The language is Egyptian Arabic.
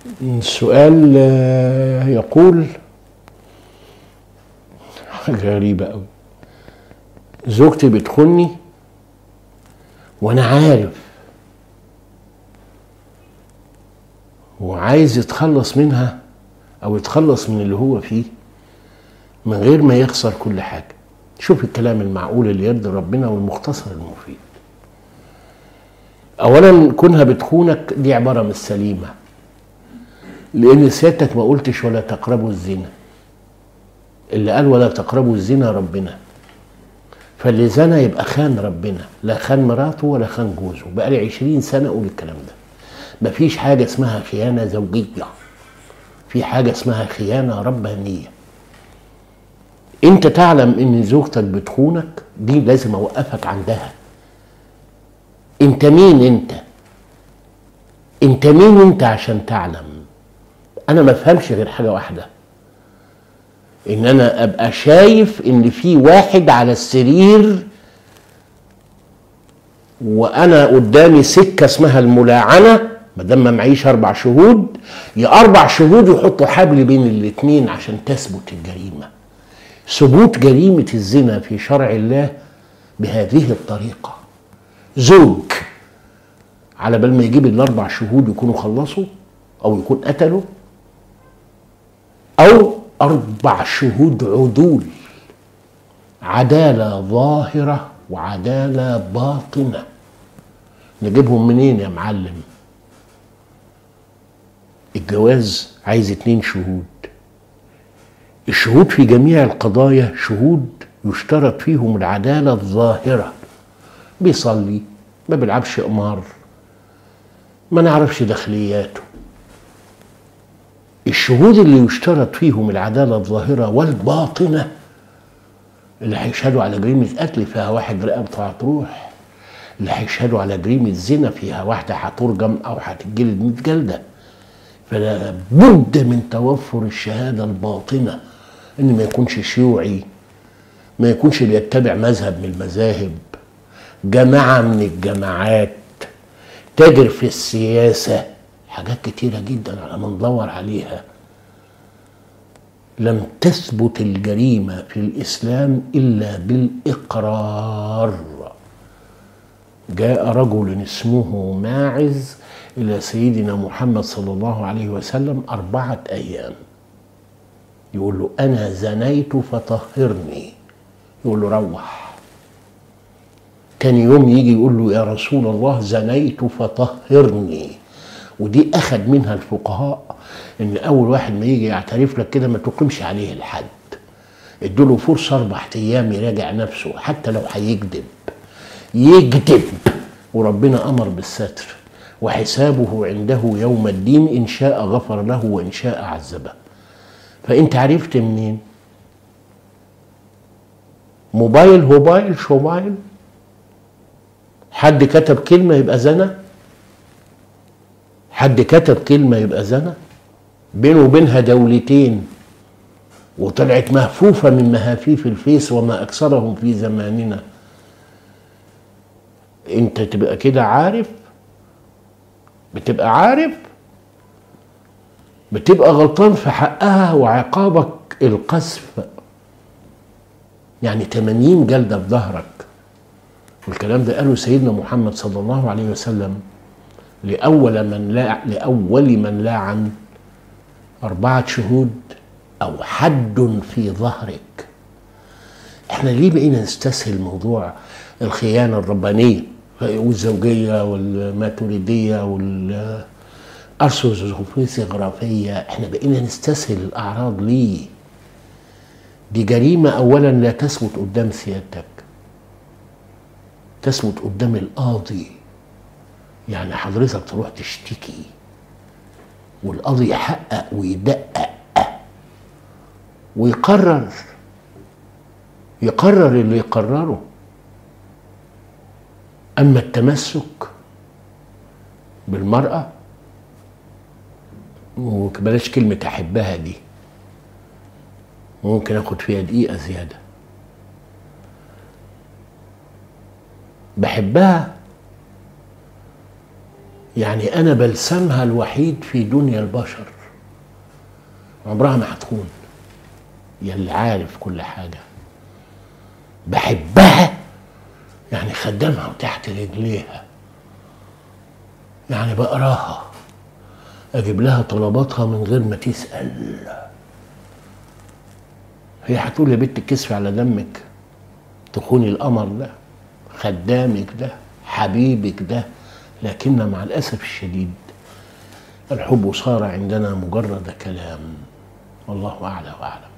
السؤال آه، يقول حاجة غريبة أوي زوجتي بتخوني وأنا عارف وعايز يتخلص منها أو يتخلص من اللي هو فيه من غير ما يخسر كل حاجة شوف الكلام المعقول اللي يرضي ربنا والمختصر المفيد أولا كونها بتخونك دي عبارة مش سليمة لان سيادتك ما قلتش ولا تقربوا الزنا اللي قال ولا تقربوا الزنا ربنا فاللي زنى يبقى خان ربنا لا خان مراته ولا خان جوزه بقى لي 20 سنه اقول الكلام ده مفيش حاجه اسمها خيانه زوجيه في حاجه اسمها خيانه ربانيه انت تعلم ان زوجتك بتخونك دي لازم اوقفك عندها انت مين انت انت مين انت عشان تعلم انا ما افهمش غير حاجه واحده ان انا ابقى شايف ان في واحد على السرير وانا قدامي سكه اسمها الملاعنه ما دام ما معيش اربع شهود يا اربع شهود يحطوا حبل بين الاتنين عشان تثبت الجريمه ثبوت جريمه الزنا في شرع الله بهذه الطريقه زوج على بال ما يجيب الاربع شهود يكونوا خلصوا او يكون قتلوا او اربع شهود عدول عداله ظاهره وعداله باطنه نجيبهم منين يا معلم الجواز عايز اتنين شهود الشهود في جميع القضايا شهود يشترط فيهم العداله الظاهره بيصلي ما بيلعبش قمار ما نعرفش داخلياته الشهود اللي يشترط فيهم العدالة الظاهرة والباطنة اللي هيشهدوا على جريمة قتل فيها واحد رقبته هتروح اللي هيشهدوا على جريمة زنا فيها واحدة هترجم أو هتتجلد 100 جلدة فلا بد من توفر الشهادة الباطنة إن ما يكونش شيوعي ما يكونش بيتبع مذهب من المذاهب جماعة من الجماعات تاجر في السياسة حاجات كتيرة جدا على ما ندور عليها لم تثبت الجريمة في الإسلام إلا بالإقرار جاء رجل اسمه ماعز إلى سيدنا محمد صلى الله عليه وسلم أربعة أيام يقول له أنا زنيت فطهرني يقول له روح تاني يوم يجي يقول له يا رسول الله زنيت فطهرني ودي اخذ منها الفقهاء ان اول واحد ما يجي يعترف لك كده ما تقيمش عليه الحد ادوله فرصه اربع ايام يراجع نفسه حتى لو هيكذب يكذب وربنا امر بالستر وحسابه عنده يوم الدين ان شاء غفر له وان شاء عذبه فانت عرفت منين موبايل هوبايل شوبايل حد كتب كلمه يبقى زنى حد كتب كلمة يبقى زنى بينه وبينها دولتين وطلعت مهفوفة من مهافيف الفيس وما أكثرهم في زماننا أنت تبقى كده عارف بتبقى عارف بتبقى غلطان في حقها وعقابك القذف يعني 80 جلدة في ظهرك والكلام ده قاله سيدنا محمد صلى الله عليه وسلم لأول من لا لأول من لعن أربعة شهود أو حد في ظهرك احنا ليه بقينا نستسهل موضوع الخيانة الربانية والزوجية والماتريدية والأرثوذكسية احنا بقينا نستسهل الأعراض ليه دي جريمة أولا لا تثبت قدام سيادتك تثبت قدام القاضي يعني حضرتك تروح تشتكي والقاضي يحقق ويدقق ويقرر يقرر اللي يقرره اما التمسك بالمراه وبلاش كلمه احبها دي ممكن اخد فيها دقيقه زياده بحبها يعني انا بلسمها الوحيد في دنيا البشر عمرها ما هتخون يلي عارف كل حاجه بحبها يعني خدامها وتحت رجليها يعني بقراها اجيب لها طلباتها من غير ما تسال هي هتقول يا بنت الكسف على دمك تخوني القمر ده خدامك ده حبيبك ده لكن مع الاسف الشديد الحب صار عندنا مجرد كلام والله اعلى واعلم